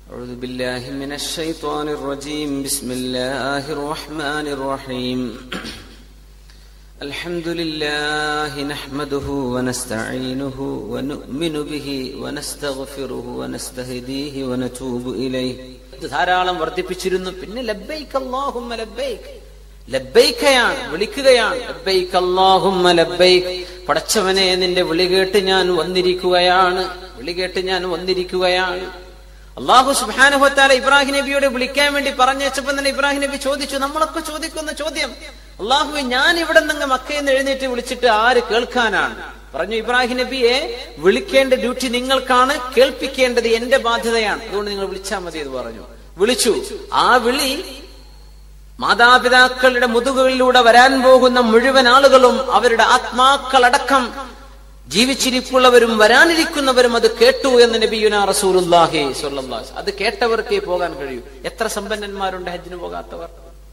أعوذ بالله من الشيطان الرجيم بسم الله الرحمن الرحيم الحمد لله نحمده ونستعينه ونؤمن به ونستغفره ونستهديه ونتوب إليه ഇത് ധാരാളം വർദ്ധിപ്പിച്ചിരുന്നു പിന്നെ ലബ്ബൈക്ക് അല്ലാഹുമ്മ ലബ്ബൈക്ക് ലബ്ബൈക്കയാണ് വിളിക്കുകയാണ് ലബ്ബൈക്ക് അല്ലാഹുമ്മ ലബ്ബൈക്ക് പടച്ചവനെ നിന്റെ വിളി കേട്ട് ഞാൻ വന്നിരിക്കുകയാണ് വിളി കേട്ട് ഞാൻ വന്നിരിക്കുകയാണ് അള്ളാഹു സുബാനുഹത്താല ഇബ്രാഹിം നബിയോട് വിളിക്കാൻ വേണ്ടി പറഞ്ഞേച്ചപ്പോ തന്നെ ഇബ്രാഹിം നബി ചോദിച്ചു നമ്മളൊക്കെ ചോദിക്കുന്ന ചോദ്യം അള്ളാഹു ഞാൻ ഇവിടെ നിന്ന് മക്കയിൽ നിന്ന് എഴുന്നേറ്റ് വിളിച്ചിട്ട് ആര് കേൾക്കാനാണ് പറഞ്ഞു ഇബ്രാഹിം നബിയെ വിളിക്കേണ്ട ഡ്യൂട്ടി നിങ്ങൾക്കാണ് കേൾപ്പിക്കേണ്ടത് എന്റെ ബാധ്യതയാണ് അതുകൊണ്ട് നിങ്ങൾ വിളിച്ചാൽ മതി എന്ന് പറഞ്ഞു വിളിച്ചു ആ വിളി മാതാപിതാക്കളുടെ മുതുകുകളിലൂടെ വരാൻ പോകുന്ന മുഴുവൻ ആളുകളും അവരുടെ ആത്മാക്കളടക്കം ജീവിച്ചിരിപ്പുള്ളവരും വരാനിരിക്കുന്നവരും അത് കേട്ടു എന്ന് നബിയുന റസൂലുല്ലാഹി സ്വല്ലല്ലാഹു അത് കേട്ടവർക്കേ പോകാൻ കഴിയൂ എത്ര സമ്പന്നന്മാരുണ്ട് ഹജ്ജിന് പോകാത്തവർ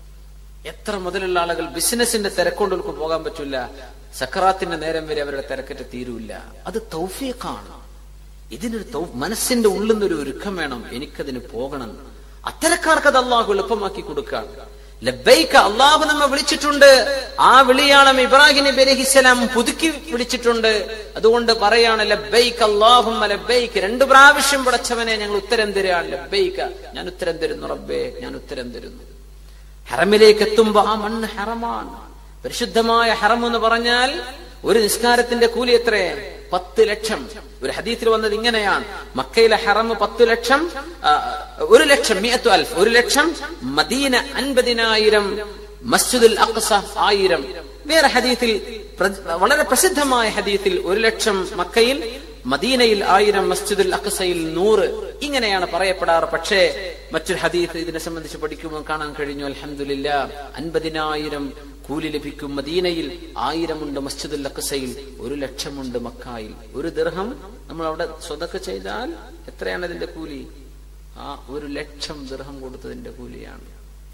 എത്ര മുതലുള്ള ആളുകൾ ബിസിനസിന്റെ തിരക്കൊണ്ടുകൾക്ക് പോകാൻ പറ്റില്ല സക്കറാത്തിന്റെ നേരം വരെ അവരുടെ തിരക്കറ്റ് തീരൂല്ല അത് തൗഫീഖാണ് ഇതിനൊരു തൗ- മനസ്സിന്റെ ഉള്ളിൽ നിന്നൊരു ഒരുക്കം വേണം എനിക്കതിന് പോകണം അത്തരക്കാർക്ക് അത് അള്ളാഹു എളുപ്പമാക്കി കൊടുക്കാണ് ലബ്ബൈക്ക അള്ളാഹു നമ്മെ വിളിച്ചിട്ടുണ്ട് ആ വിളിയാണ് ഇബ്രാഹിം നബി അലഹിസ്സലാം പുതുക്കി വിളിച്ചിട്ടുണ്ട് അതുകൊണ്ട് പറയാണ് ലബ്ബൈക്ക് അള്ളാഹും ലബ്ബൈക്ക് രണ്ടു പ്രാവശ്യം പടച്ചവനെ ഞങ്ങൾ ഉത്തരം തരികയാണ് ലബ്ബൈക്ക ഞാൻ ഉത്തരം തരുന്നു റബ്ബേ ഞാൻ ഉത്തരം തരുന്നു ഹറമിലേക്ക് എത്തുമ്പോ ആ മണ്ണ് ഹറമാണ് പരിശുദ്ധമായ ഹറം എന്ന് പറഞ്ഞാൽ ഒരു നിസ്കാരത്തിന്റെ കൂലി എത്രേ പത്ത് ലക്ഷം ഒരു ഹദീത്തിൽ വന്നത് ഇങ്ങനെയാണ് മക്കയിലെ ഹറം പത്ത് ലക്ഷം ആ, ഒരു ലക്ഷം മിയത്തു അൽഫ് ഒരു ലക്ഷം മദീന അൻപതിനായിരം മസ്ജിദുൽ അഖ്സ ആയിരം വേറെ ഹദീത്തിൽ പ്ര- വളരെ പ്രസിദ്ധമായ ഹദീത്തിൽ ഒരു ലക്ഷം മക്കയിൽ മദീനയിൽ ആയിരം മസ്ജിദുൽ അഖ്സയിൽ നൂറ് ഇങ്ങനെയാണ് പറയപ്പെടാറ് പക്ഷേ മറ്റൊരു ഹദീത്ത് ഇതിനെ സംബന്ധിച്ച് പഠിക്കുമ്പോൾ കാണാൻ കഴിഞ്ഞു അൽഹംദുലില്ല അൻപതിനായിരം കൂലി ലഭിക്കും മദീനയിൽ ആയിരമുണ്ട് മസ്ജിദുൽ അഖ്സയിൽ ഒരു ലക്ഷമുണ്ട് മക്കായിൽ ഒരു ദീർഘം നമ്മൾ അവിടെ സ്വതക്ക ചെയ്താൽ എത്രയാണ് അതിന്റെ കൂലി ആ ഒരു ലക്ഷം ദീർഘം കൊടുത്തതിന്റെ കൂലിയാണ്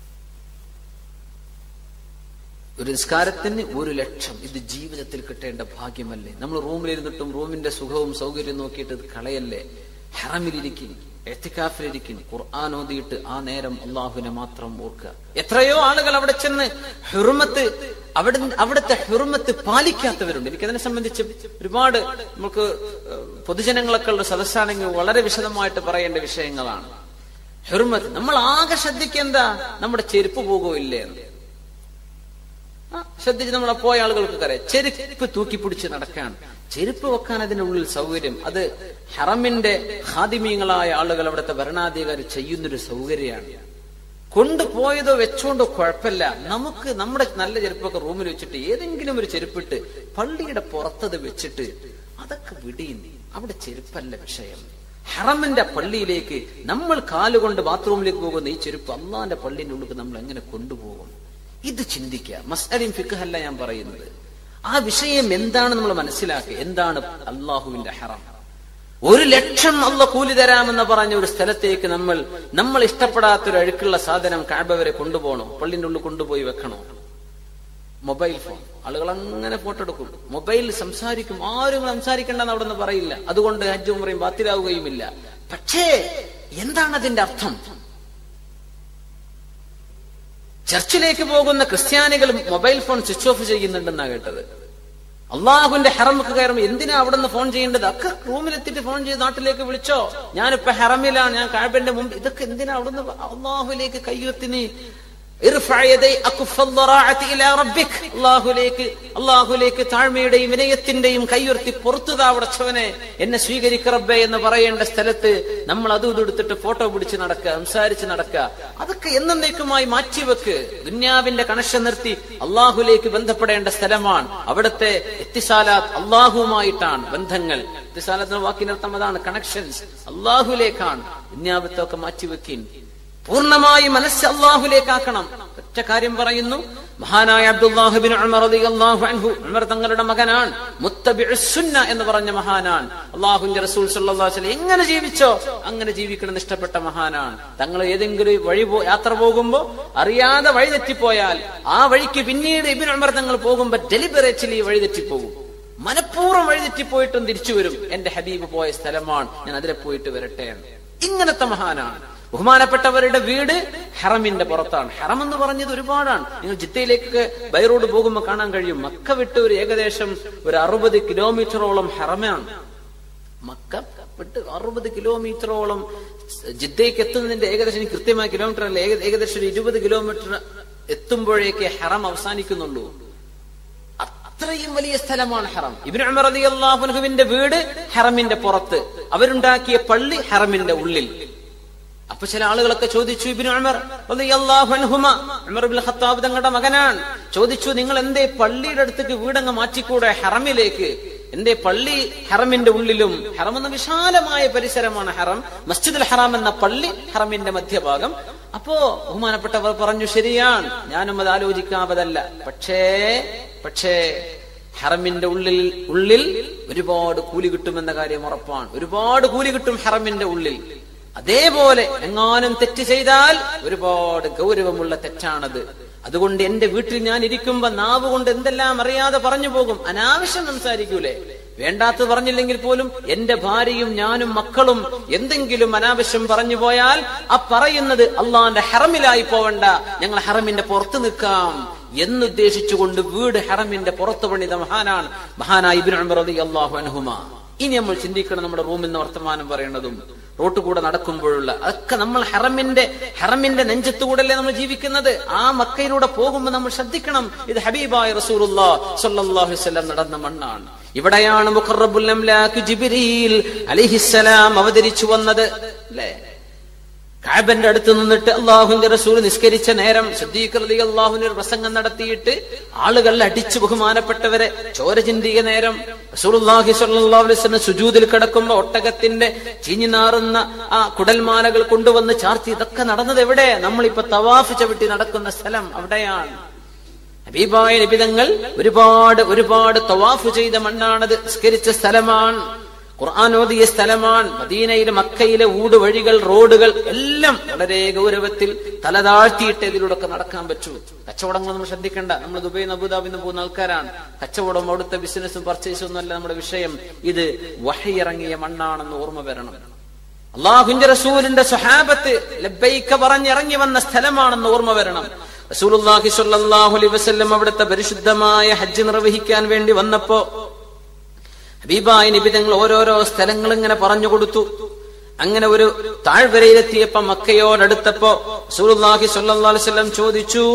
ഒരു നിസ്കാരത്തിന് ഒരു ലക്ഷം ഇത് ജീവിതത്തിൽ കിട്ടേണ്ട ഭാഗ്യമല്ലേ നമ്മൾ റൂമിലിരുന്നിട്ടും റൂമിന്റെ സുഖവും സൗകര്യവും നോക്കിയിട്ട് ഇത് കളയല്ലേ ഹറമിലിരിക്കും എത്തിക്കാഫിലിരിക്കും ഖുർആൻ ഓതിയിട്ട് ആ നേരം അള്ളാഹുവിനെ മാത്രം ഓർക്കുക എത്രയോ ആളുകൾ അവിടെ ചെന്ന് ഹെറുമത്ത് അവിടെ അവിടുത്തെ ഹെറുമത്ത് പാലിക്കാത്തവരുണ്ട് എനിക്കതിനെ സംബന്ധിച്ച് ഒരുപാട് നമുക്ക് ഏഹ്, പൊതുജനങ്ങളൊക്കെ ഉള്ള സദസ്സാണെങ്കിൽ വളരെ വിശദമായിട്ട് പറയേണ്ട വിഷയങ്ങളാണ് ഹെറുമത്ത് നമ്മൾ ആകെ ശ്രദ്ധിക്കുക നമ്മുടെ ചെരുപ്പ് പോകുമില്ലേ എന്ന് ആ, ശ്രദ്ധിച്ച് നമ്മളെ പോയ ആളുകൾക്ക് അറിയാം ചെരുപ്പ് തൂക്കി പിടിച്ച് നടക്കാൻ ചെരുപ്പ് വെക്കാൻ അതിനുള്ളിൽ സൗകര്യം അത് ഹറമിന്റെ ഹാദിമീങ്ങളായ ആളുകൾ അവിടുത്തെ ഭരണാധികാരി ചെയ്യുന്നൊരു സൗകര്യമാണ് കൊണ്ടുപോയതോ വെച്ചോണ്ടോ കുഴപ്പമില്ല നമുക്ക് നമ്മുടെ നല്ല ചെരുപ്പൊക്കെ റൂമിൽ വെച്ചിട്ട് ഏതെങ്കിലും ഒരു ചെരുപ്പിട്ട് പള്ളിയുടെ പുറത്തത് വെച്ചിട്ട് അതൊക്കെ വിടിയുന്നു അവിടെ ചെരുപ്പല്ല വിഷയം ഹറമിന്റെ പള്ളിയിലേക്ക് നമ്മൾ കാലുകൊണ്ട് ബാത്റൂമിലേക്ക് പോകുന്ന ഈ ചെരുപ്പ് അള്ളാന്റെ പള്ളിന്റെ ഉള്ളിൽ നമ്മൾ എങ്ങനെ കൊണ്ടുപോകും ഇത് ചിന്തിക്കുക മസ്അലിൻ ഫിഖ് ഞാൻ പറയുന്നത് ആ വിഷയം എന്താണ് നമ്മൾ മനസ്സിലാക്കുക എന്താണ് അള്ളാഹുവിന്റെ ഹറം ഒരു ലക്ഷം അള്ള കൂലി തരാമെന്ന് പറഞ്ഞ ഒരു സ്ഥലത്തേക്ക് നമ്മൾ നമ്മൾ ഇഷ്ടപ്പെടാത്ത ഒരു അഴുക്കുള്ള സാധനം കാബ വരെ കൊണ്ടുപോകണോ പള്ളിന്റെ ഉള്ളിൽ കൊണ്ടുപോയി വെക്കണോ മൊബൈൽ ഫോൺ ആളുകൾ അങ്ങനെ ഫോട്ടോ എടുക്കും മൊബൈലിൽ സംസാരിക്കും ആരും സംസാരിക്കേണ്ടെന്ന് അവിടെ നിന്ന് പറയില്ല അതുകൊണ്ട് ഹജ്ജും പറയും ബാത്തിലാവുകയുമില്ല പക്ഷേ എന്താണ് അതിന്റെ അർത്ഥം ചർച്ചിലേക്ക് പോകുന്ന ക്രിസ്ത്യാനികൾ മൊബൈൽ ഫോൺ സ്വിച്ച് ഓഫ് ചെയ്യുന്നുണ്ടെന്നാ കേട്ടത് അള്ളാഹുവിന്റെ ഹറമൊക്കെ കയറുമ്പോൾ എന്തിനാ അവിടെ നിന്ന് ഫോൺ ചെയ്യേണ്ടത് ഒക്കെ റൂമിലെത്തിയിട്ട് ഫോൺ ചെയ്ത് നാട്ടിലേക്ക് വിളിച്ചോ ഞാനിപ്പോ ഹറമിലാണ് ഞാൻ കാഴ്ബന്റെ മുമ്പ് ഇതൊക്കെ എന്തിനാ അവിടുന്ന് അള്ളാഹുലേക്ക് കയ്യുത്തിന് അള്ളാഹുലേക്ക് അള്ളാഹുലേക്ക് താഴ്മയുടെയും വിനയത്തിന്റെയും കയ്യുർത്തി പുറത്തു താവടച്ചവനെ എന്നെ സ്വീകരിക്ക റബ്ബേ എന്ന് പറയേണ്ട സ്ഥലത്ത് നമ്മൾ അതും ഇതും എടുത്തിട്ട് ഫോട്ടോ പിടിച്ച് നടക്കുക സംസാരിച്ച് നടക്കുക അതൊക്കെ എന്നേക്കുമായി മാറ്റിവെക്ക് ദുന്യാവിന്റെ കണക്ഷൻ നിർത്തി അള്ളാഹുലേക്ക് ബന്ധപ്പെടേണ്ട സ്ഥലമാണ് അവിടുത്തെ എത്തിസാലാത്ത് അള്ളാഹുവുമായിട്ടാണ് ബന്ധങ്ങൾ എത്തിസാലാത്ത് വാക്കിനർത്ഥം അതാണ് കണക്ഷൻസ് അള്ളാഹുലേക്കാണ് ദുന്യാവത്തൊക്കെ മാറ്റിവെക്കിൻ പൂർണ്ണമായി മനസ്സ് അള്ളാഹുലേക്കാക്കണം ഒറ്റ കാര്യം പറയുന്നു മഹാനായ അബ്ദുല്ലാഹുബിൻ ഉമർ റളിയല്ലാഹു അൻഹു ഉമർ തങ്ങളുടെ മകനാണ് മുത്തബിഉ സുന്ന എന്ന് പറഞ്ഞ മഹാനാണ് അള്ളാഹുവിന്റെ റസൂൽ സല്ലല്ലാഹു അലൈഹി വസല്ലം എങ്ങനെ ജീവിച്ചോ അങ്ങനെ ജീവിക്കണം എന്ന് ഇഷ്ടപ്പെട്ട മഹാനാണ് തങ്ങൾ ഏതെങ്കിലും വഴി പോ- യാത്ര പോകുമ്പോ അറിയാതെ വഴി തെറ്റിപ്പോയാൽ ആ വഴിക്ക് പിന്നീട് ഇബിൻ ഉമർ തങ്ങൾ പോകുമ്പോ ഡെലിബറേറ്റ്ലി വഴി തെറ്റിപ്പോകും മനഃപൂർവ്വം വഴി തെറ്റിപ്പോയിട്ടും തിരിച്ചു വരും എന്റെ ഹബീബ് പോയ സ്ഥലമാണ് ഞാൻ അതിലെ പോയിട്ട് വരട്ടെ എന്ന്. ഇങ്ങനത്തെ മഹാനാണ് ബഹുമാനപ്പെട്ടവരുടെ വീട് ഹറമിന്റെ പുറത്താണ് ഹറം എന്ന് പറഞ്ഞത് ഒരുപാടാണ് നിങ്ങൾ ജിത്തയിലേക്ക് ബൈ റോഡ് പോകുമ്പോൾ കാണാൻ കഴിയും മക്ക വിട്ട് ഒരു ഏകദേശം ഒരു അറുപത് കിലോമീറ്ററോളം ഹറമാണ് മക്ക വിട്ട് അറുപത് കിലോമീറ്ററോളം ജിദ്ദയ്ക്ക് എത്തുന്നതിന്റെ ഏകദേശം എനിക്ക് കൃത്യമായ കിലോമീറ്റർ അല്ല ഏക- ഏകദേശം ഒരു ഇരുപത് കിലോമീറ്റർ എത്തുമ്പോഴേക്ക് ഹറം അവസാനിക്കുന്നുള്ളൂ അത്രയും വലിയ സ്ഥലമാണ് ഹറം ഇബ്നു ഉമർ റളിയല്ലാഹു അൻഹുവിന്റെ വീട് ഹറമിന്റെ പുറത്ത് അവരുണ്ടാക്കിയ പള്ളി ഹറമിന്റെ ഉള്ളിൽ അപ്പൊ ചില ആളുകളൊക്കെ ചോദിച്ചു ഇബ്നു ഉമർ റളിയല്ലാഹു അൻഹുമ ഉമർ ഇബ്നുൽ ഖത്താബ് തങ്ങളുടെ മകനാണ് ചോദിച്ചു നിങ്ങൾ എന്തേ പള്ളിയുടെ അടുത്തേക്ക് വീടങ്ങ് മാറ്റിക്കൂടെ ഹറമിലേക്ക് എന്തേ പള്ളി ഹറമിന്റെ ഉള്ളിലും ഹറം എന്ന വിശാലമായ പരിസരമാണ് ഹറം മസ്ജിദുൽ ഹറാം എന്ന പള്ളി ഹറമിന്റെ മധ്യഭാഗം അപ്പോ ബഹുമാനപ്പെട്ടവർ പറഞ്ഞു ശരിയാണ് ഞാനും അത് ആലോചിക്കാവതല്ല പക്ഷേ പക്ഷേ ഹറമിന്റെ ഉള്ളിൽ ഉള്ളിൽ ഒരുപാട് കൂലി കിട്ടുമെന്ന കാര്യം ഉറപ്പാണ് ഒരുപാട് കൂലി കിട്ടും ഹറമിന്റെ ഉള്ളിൽ അതേപോലെ എങ്ങാനും തെറ്റ് ചെയ്താൽ ഒരുപാട് ഗൗരവമുള്ള തെറ്റാണത് അതുകൊണ്ട് എന്റെ വീട്ടിൽ ഞാൻ ഇരിക്കുമ്പോ നാവ് കൊണ്ട് എന്തെല്ലാം അറിയാതെ പറഞ്ഞു പോകും അനാവശ്യം സംസാരിക്കൂലേ വേണ്ടാത്തത് പറഞ്ഞില്ലെങ്കിൽ പോലും എന്റെ ഭാര്യയും ഞാനും മക്കളും എന്തെങ്കിലും അനാവശ്യം പറഞ്ഞു പോയാൽ ആ പറയുന്നത് അള്ളാന്റെ ഹറമിലായി പോവണ്ട ഞങ്ങൾ ഹറമിന്റെ പുറത്ത് നിൽക്കാം എന്നുദ്ദേശിച്ചുകൊണ്ട് വീട് ഹറമിന്റെ പുറത്ത് പണിത മഹാനാണ് മഹാനായ ഇബ്നു ഉമർ റളിയല്ലാഹു അൻഹുമ ഇനി നമ്മൾ ചിന്തിക്കണം നമ്മുടെ റൂമിൽ നിന്ന് വർത്തമാനം പറയുന്നതും റോട്ട് കൂടെ നടക്കുമ്പോഴുള്ള അതൊക്കെ നമ്മൾ ഹറമിന്റെ ഹറമിന്റെ നെഞ്ചത്തുകൂടല്ലേ നമ്മൾ ജീവിക്കുന്നത് ആ മക്കയിലൂടെ പോകുമ്പോൾ നമ്മൾ ശ്രദ്ധിക്കണം ഇത് ഹബീബായ റസൂലുള്ളാ സ്വല്ലല്ലാഹു അലൈഹി വസല്ലം നടന്ന മണ്ണാണ് ഇവിടെയാണ് മുഖറബുൽ അംലാക്ക് ജിബ്രീൽ അലൈഹിസ്സലാം അവതരിച്ചു വന്നത് അല്ലേ കാബന്റെ അടുത്ത് നിന്നിട്ട് അള്ളാഹുവിന്റെ റസൂൽ നിസ്കരിച്ച നേരം ശുദ്ധീകൃതി അള്ളാഹുവിന് ഒരു പ്രസംഗം നടത്തിയിട്ട് ആളുകൾ അടിച്ചു ബഹുമാനപ്പെട്ടവരെ ചോര ചിന്തിയ നേരം റസൂലുള്ളാഹി സ്വല്ലല്ലാഹു അലൈഹി വസല്ലം സുജൂദിൽ കിടക്കുമ്പോ ഒട്ടകത്തിന്റെ ചീഞ്ഞു നാറുന്ന ആ കുടൽമാലകൾ കൊണ്ടുവന്ന് ചാർത്തി ഇതൊക്കെ നടന്നത് എവിടെ നമ്മളിപ്പോ തവാഫ് ചവിട്ടി നടക്കുന്ന സ്ഥലം അവിടെയാണ് ഹബീബായ നിബിതങ്ങൾ ഒരുപാട് ഒരുപാട് തവാഫ് ചെയ്ത മണ്ണാണത് നിസ്കരിച്ച സ്ഥലമാണ് ഖുർആൻ ഓതിയ സ്ഥലമാണ് മദീനയിലെ മക്കയിലെ ഊട് വഴികൾ റോഡുകൾ എല്ലാം വളരെ ഗൗരവത്തിൽ തലതാഴ്ത്തിയിട്ട് ഇതിലൂടെ നടക്കാൻ പറ്റൂ കച്ചവടങ്ങൾ നമ്മൾ ശ്രദ്ധിക്കേണ്ട നമ്മൾ ദുബൈ അബുദാബിന്ന് പോകുന്ന ആൾക്കാരാണ് കച്ചവടം അവിടുത്തെ ബിസിനസ്സും പർച്ചേസും ഒന്നല്ല നമ്മുടെ വിഷയം ഇത് വഹയിറങ്ങിയ മണ്ണാണെന്ന് ഓർമ്മ വരണം അള്ളാഹുവിന്റെ റസൂലിന്റെ സ്വഹാബത്ത് ലബ്ബൈക്ക പറഞ്ഞിറങ്ങി വന്ന സ്ഥലമാണെന്ന് ഓർമ്മ വരണം റസൂലുള്ളാഹി സ്വല്ലല്ലാഹു അലൈഹി വസല്ലം അവിടുത്തെ പരിശുദ്ധമായ ഹജ്ജ് നിർവഹിക്കാൻ വേണ്ടി വന്നപ്പോ ഹബീബായ നിബിതങ്ങൾ ഓരോരോ സ്ഥലങ്ങൾ ഇങ്ങനെ പറഞ്ഞു കൊടുത്തു അങ്ങനെ ഒരു താഴ്വരയിലെത്തിയപ്പോ മക്കയോടടുത്തപ്പോ റസൂലുള്ളാഹി സ്വല്ലല്ലാഹു അലൈഹി വസല്ലം ചോദിച്ചു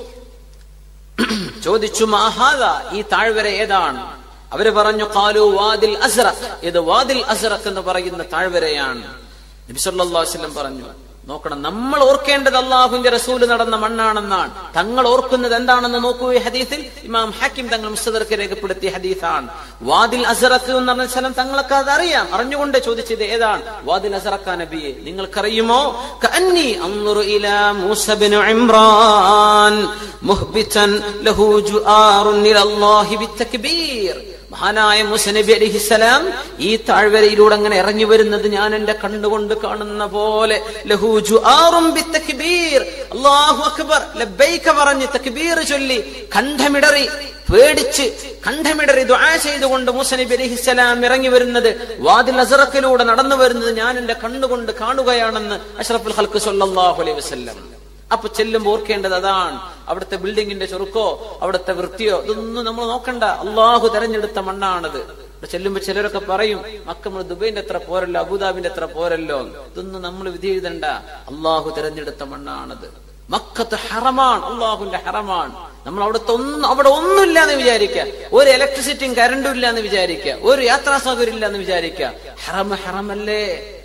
ചോദിച്ചു മാഹാദ ഈ താഴ്വര ഏതാണ് അവര് പറഞ്ഞു കാലു വാദിൽ അസ്റഖ് ഇത് വാദിൽ അസ്റഖ് എന്ന് പറയുന്ന താഴ്വരയാണ് നബി സല്ലല്ലാഹു അലൈഹി വസല്ലം പറഞ്ഞു നോക്കണം നമ്മൾ ഓർക്കേണ്ടത് അള്ളാഹുവിന്റെ റസൂല് നടന്ന മണ്ണാണെന്നാണ് തങ്ങൾ ഓർക്കുന്നത് എന്താണെന്ന് നോക്കൂ ഈ ഹദീസിൽ ഇമാം ഹാക്കിം തങ്ങൾ മുസ്തദർക്ക് രേഖപ്പെടുത്തിയ ഹദീസാണ് വാദിൽ അസറക്ക് എന്ന് പറഞ്ഞ സ്ഥലം തങ്ങളൊക്കെ അതറിയാം അറിഞ്ഞുകൊണ്ട് ചോദിച്ചത് ഏതാണ് വാദിൽ അസറക്ക നബിയെ നിങ്ങൾക്കറിയുമോ കഅന്നി അൻദുറു ഇലാ മൂസ ബിൻ ഇംറാൻ മുഹ്ബിതൻ ലഹു ജുആറുൻ ഇലല്ലാഹി ബിത്തക്ബീർ മഹാനായ മുസനബി അലിഹിസലാം ഈ താഴ്വരയിലൂടെ അങ്ങനെ ഇറങ്ങി വരുന്നത് ഞാൻ എന്റെ കണ്ണുകൊണ്ട് കാണുന്ന പോലെ ലഹു ജുആറും ബിത്തക്ബീർ അല്ലാഹു അക്ബർ ലബ്ബൈക പറഞ്ഞ് തക്ബീർ ചൊല്ലി കണ്ഠമിടറി പേടിച്ച് കണ്ഠമിടറി ദുആ ചെയ്തുകൊണ്ട് മുസനബി അലിഹിസലാം ഇറങ്ങി വരുന്നത് വാദിൽ അസറക്കിലൂടെ നടന്നു വരുന്നത് ഞാൻ എന്റെ കണ്ണുകൊണ്ട് കാണുകയാണെന്ന് അഷ്റഫുൽ ഹൽക്ക് സല്ലല്ലാഹു അലൈഹി വസല്ലം അപ്പൊ ചെല്ലുമ്പോൾ ഓർക്കേണ്ടത് അതാണ് അവിടുത്തെ ബിൽഡിങ്ങിന്റെ ചുരുക്കോ അവിടുത്തെ വൃത്തിയോ ഇതൊന്നും നമ്മൾ നോക്കണ്ട അള്ളാഹു തെരഞ്ഞെടുത്ത മണ്ണാണത് ഇവിടെ ചെല്ലുമ്പോ ചിലരൊക്കെ പറയും മക്ക നമ്മൾ ദുബൈന്റെ അത്ര പോരല്ലോ അബുദാബിന്റെ അത്ര പോരല്ലോ ഇതൊന്നും നമ്മൾ വിധി എഴുതണ്ട അള്ളാഹു തെരഞ്ഞെടുത്ത മണ്ണാണത് മക്കത്ത് ഹറമാണ് അള്ളാഹുന്റെ ഹറമാണ് നമ്മൾ അവിടുത്തെ ഒന്നും അവിടെ ഒന്നുമില്ല എന്ന് വിചാരിക്കുക ഒരു ഇലക്ട്രിസിറ്റിയും കറണ്ടും ഇല്ല എന്ന് വിചാരിക്കുക ഒരു യാത്രാ സൗകര്യം ഇല്ല എന്ന് വിചാരിക്കുക ഹറമ ഹറമല്ലേ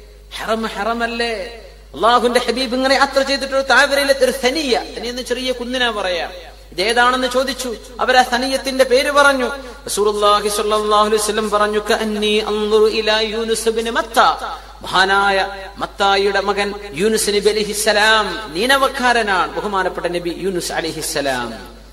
ഹറമ ഹറമല്ലേ അള്ളാഹുന്റെ ഹബീബ് ഇങ്ങനെ യാത്ര ചെയ്തിട്ട് താഴ്വരയിലെ ഒരു സനിയ സനി എന്ന് ചെറിയ കുന്നിനാ പറയാ ഇതേതാണെന്ന് ചോദിച്ചു അവരാ സനീയത്തിന്റെ പേര് പറഞ്ഞു റസൂലുള്ളാഹി സ്വല്ലല്ലാഹു അലൈഹി വസല്ലം പറഞ്ഞു കഅന്നി അൻദുറു ഇലാ യൂനുസ് ഇബ്നു മത്ത മഹാനായ മത്തായിയുടെ മകൻ യൂനുസ് നബി അലൈഹിസ്സലാം നീനവക്കാരനാണ് ബഹുമാനപ്പെട്ട നബി യൂനുസ് അലൈഹിസ്സലാം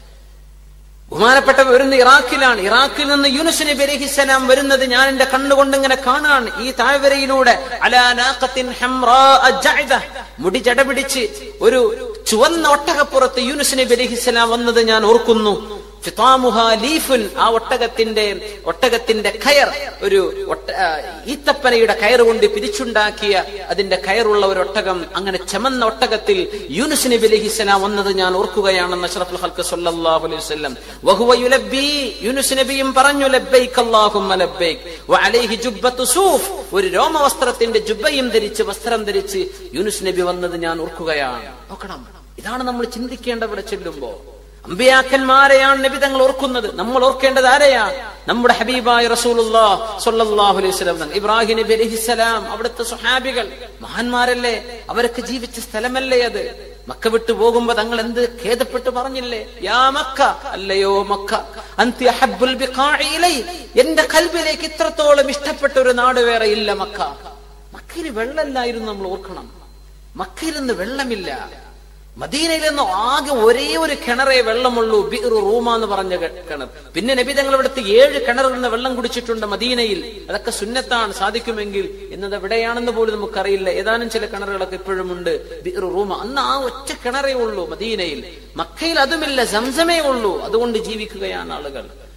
ബഹുമാനപ്പെട്ട വരുന്ന ഇറാഖിലാണ് ഇറാഖിൽ നിന്ന് യൂനുസ് നബി അലൈഹിസ്സലാം വരുന്നത് ഞാൻ എന്റെ കണ്ണുകൊണ്ട് ഇങ്ങനെ കാണാൻ ഈ താഴ്വരയിലൂടെ അലാനാഖത്തിൻ ഹംറാഅ ജഅദ മുടി ജടപിടിച്ച് ഒരു ചുവന്ന ഒട്ടകപ്പുറത്ത് യൂനുസ് നബി അലൈഹിസ്സലാം വന്നത് ഞാൻ ഓർക്കുന്നു ഫിതാമുഹ ലീഫുൻ ആ ഒട്ടകത്തിന്റെ ഒട്ടകത്തിന്റെ കയർ ഒരു ഒട്ട- ആ, ഈത്തപ്പനയുടെ കയർ കൊണ്ട് പിരിച്ചുണ്ടാക്കിയ അതിന്റെ കയറുള്ള ഒരു ഒട്ടകം അങ്ങനെ ചെമന്ന ഒട്ടകത്തിൽ യൂനുസ് നബി അലൈഹിസ്സലാം വന്നത് ഞാൻ ഓർക്കുകയാണെന്ന് അഷ്റഫുൽ ഹൽക്ക് സല്ലല്ലാഹു അലൈഹി വസല്ലം വഹുവ യുലബ്ബി യൂനുസ് നബിയും പറഞ്ഞു ലബ്ബൈക് അല്ലാഹുമ്മ ലബ്ബൈക് വഅലൈഹി ജുബ്ബത്തു സൂഫ് ഒരു രോമവസ്ത്രത്തിന്റെ ജുബ്ബയും ധരിച്ച് വസ്ത്രം ധരിച്ച് യൂനുസ് നബി വന്നത് ഞാൻ ഓർക്കുകയാണ് നോക്കണം ഇതാണ് നമ്മൾ ചിന്തിക്കേണ്ടവിടെ ചെല്ലുമ്പോ അമ്പിയാക്കന്മാരെയാണ് നബി തങ്ങൾ ഓർക്കുന്നത് നമ്മൾ ഓർക്കേണ്ടത് ആരെയാ നമ്മുടെ ഹബീബായ റസൂലുള്ളാഹ് സ്വല്ലല്ലാഹു അലൈഹി വസല്ലം തങ്ങൾ. ഇബ്രാഹിം നബി അലൈഹിസ്സലാം അവിടുത്തെ സുഹാബികൾ മഹാന്മാരല്ലേ അവരൊക്കെ ജീവിച്ച സ്ഥലമല്ലേ അത് മക്ക വിട്ടു പോകുമ്പോ തങ്ങൾ എന്ത് ഖേദപ്പെട്ട് പറഞ്ഞില്ലേ യാ മക്ക അല്ലയോ മക്ക അന്തി അഹബ്ബുൽ ബിഖാഇ ഇലൈ എന്റെ കൽബിലേക്ക് ഇത്രത്തോളം ഇഷ്ടപ്പെട്ട ഒരു നാട് വേറെ ഇല്ല മക്ക മക്കയിൽ വെള്ളമില്ലായിരുന്നു നമ്മൾ ഓർക്കണം മക്കയിൽ നിന്ന് വെള്ളമില്ല മദീനയിൽ നിന്ന് ആകെ ഒരേ ഒരു കിണറേ വെള്ളമുള്ളൂ ബിർ റൂമ എന്ന് പറഞ്ഞ കെ- കിണർ പിന്നെ നബി തങ്ങൾ ഇവിടുത്തെ ഏഴ് കിണറിൽ നിന്ന് വെള്ളം കുടിച്ചിട്ടുണ്ട് മദീനയിൽ അതൊക്കെ സുന്നത്താണ് സാധിക്കുമെങ്കിൽ എന്നത് എവിടെയാണെന്ന് പോലും നമുക്കറിയില്ല ഏതാനും ചില കിണറുകളൊക്കെ ഇപ്പോഴും ഉണ്ട് ബിർ റൂമ അന്ന് ആ ഒറ്റ കിണറേ ഉള്ളൂ മദീനയിൽ മക്കയിൽ അതുമില്ല സംസമേ ഉള്ളൂ അതുകൊണ്ട് ജീവിക്കുകയാണ് ആളുകൾ